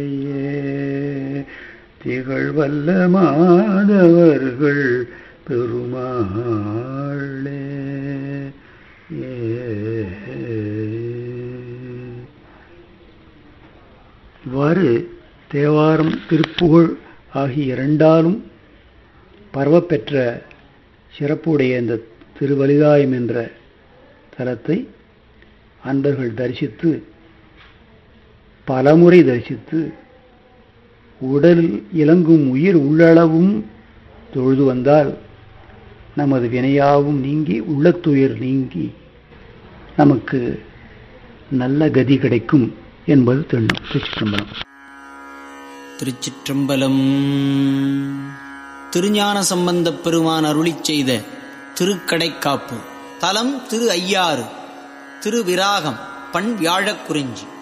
திகழ்வல்ல மாதவர்கள் பெருமாளே ஏ. இவ்வாறு தேவாரம் திருப்புகழ் ஆகிய இரண்டாலும் பரவப்பெற்ற சிறப்புடைய இந்த திருவலிதாயம் என்ற தலத்தை அன்பர்கள் தரிசித்து பலமுறை தரிசித்து உடலில் இலங்கும் உயிர் உள்ளளவும் தொழுது வந்தால் நமது வினையாவும் நீங்கி உள்ளத்துயிர் நீங்கி நமக்கு நல்ல கதி கிடைக்கும் என்பது தெண்ணும் திருச்சிற்றம்பலம் திருச்சிற்றம்பலம் திருஞான சம்பந்தப் பெருமான் அருளிச் செய்த திருக்கடைக்காப்பு தலம் திரு ஐயாறு திருவிராகம் பண் வியாழக் குறிஞ்சி